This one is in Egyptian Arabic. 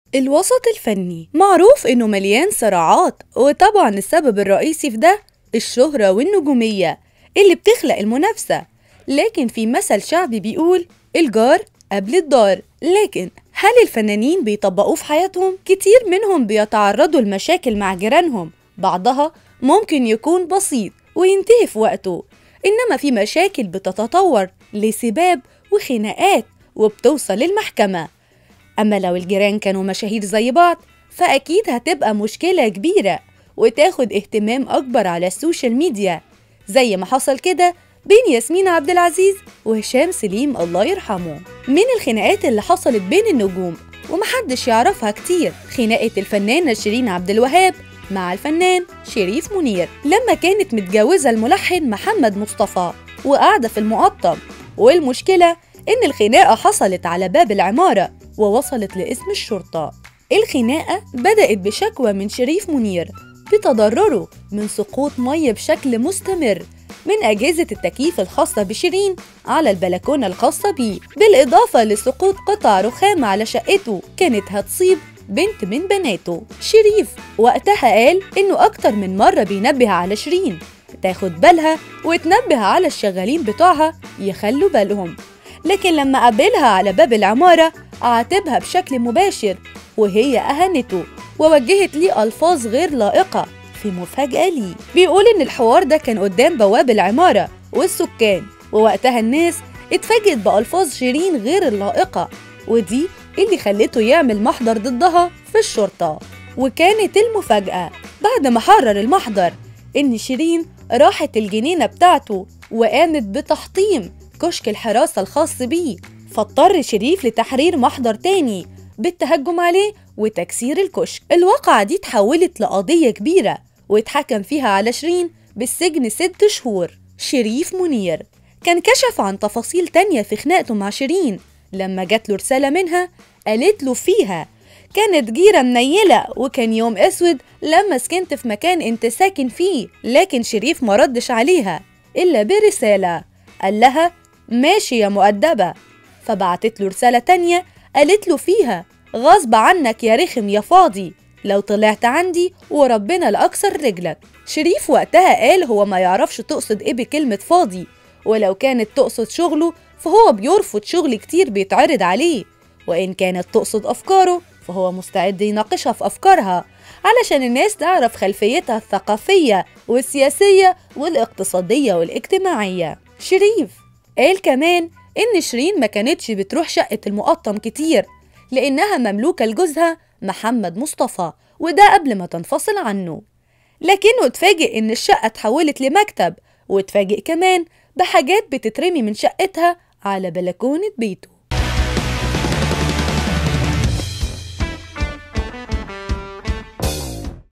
الوسط الفني معروف إنه مليان صراعات وطبعا السبب الرئيسي في ده الشهرة والنجومية اللي بتخلق المنافسة لكن في مثل شعبي بيقول الجار قبل الدار لكن هل الفنانين بيطبقوه في حياتهم؟ كتير منهم بيتعرضوا لمشاكل مع جيرانهم بعضها ممكن يكون بسيط وينتهي في وقته إنما في مشاكل بتتطور لسباب وخناقات وبتوصل للمحكمة أما لو الجيران كانوا مشاهير زي بعض فأكيد هتبقى مشكلة كبيرة وتاخد اهتمام أكبر على السوشيال ميديا زي ما حصل كده بين ياسمين عبد العزيز وهشام سليم الله يرحمه من الخناقات اللي حصلت بين النجوم ومحدش يعرفها كتير خناقة الفنانة شيرين عبد الوهاب مع الفنان شريف منير لما كانت متجوزة الملحن محمد مصطفى وقاعدة في المقطم والمشكلة إن الخناقة حصلت على باب العمارة ووصلت لاسم الشرطة الخناقة بدأت بشكوى من شريف منير بتضرره من سقوط مية بشكل مستمر من أجهزة التكييف الخاصة بشيرين على البلكونة الخاصة بيه بالإضافة لسقوط قطع رخام على شقته كانت هتصيب بنت من بناته شريف وقتها قال إنه أكتر من مرة بينبه على شيرين تاخد بالها وتنبه على الشغالين بتوعها يخلوا بالهم لكن لما قابلها على باب العمارة عاتبها بشكل مباشر وهي أهانته ووجهت ليه ألفاظ غير لائقة في مفاجأة ليه بيقول إن الحوار ده كان قدام بواب العمارة والسكان ووقتها الناس اتفاجئت بألفاظ شيرين غير اللائقة ودي اللي خلته يعمل محضر ضدها في الشرطة وكانت المفاجأة بعد ما حرر المحضر إن شيرين راحت الجنينة بتاعته وقامت بتحطيم كشك الحراسة الخاص بيه فاضطر شريف لتحرير محضر تاني بالتهجم عليه وتكسير الكشك الواقعة دي اتحولت لقضية كبيرة واتحكم فيها على شيرين بالسجن ست شهور شريف منير كان كشف عن تفاصيل تانية في خناقته مع شيرين لما جات له رسالة منها قالت له فيها كانت جيرة منيلة وكان يوم أسود لما سكنت في مكان انت ساكن فيه لكن شريف مردش عليها إلا برسالة قال لها ماشي يا مؤدبة فبعتت له رسالة تانية قالت له فيها غصب عنك يا رخم يا فاضي لو طلعت عندي وربنا لأكسر رجلك شريف وقتها قال هو ما يعرفش تقصد ايه بكلمة فاضي ولو كانت تقصد شغله فهو بيرفض شغل كتير بيتعرض عليه وإن كانت تقصد أفكاره فهو مستعد يناقشها في أفكارها علشان الناس تعرف خلفيتها الثقافية والسياسية والاقتصادية والاجتماعية شريف قال كمان إن شيرين ما كانتش بتروح شقة المقطم كتير لأنها مملوكة لجوزها محمد مصطفى وده قبل ما تنفصل عنه لكنه اتفاجئ إن الشقة اتحولت لمكتب واتفاجئ كمان بحاجات بتترمي من شقتها على بلكونة بيته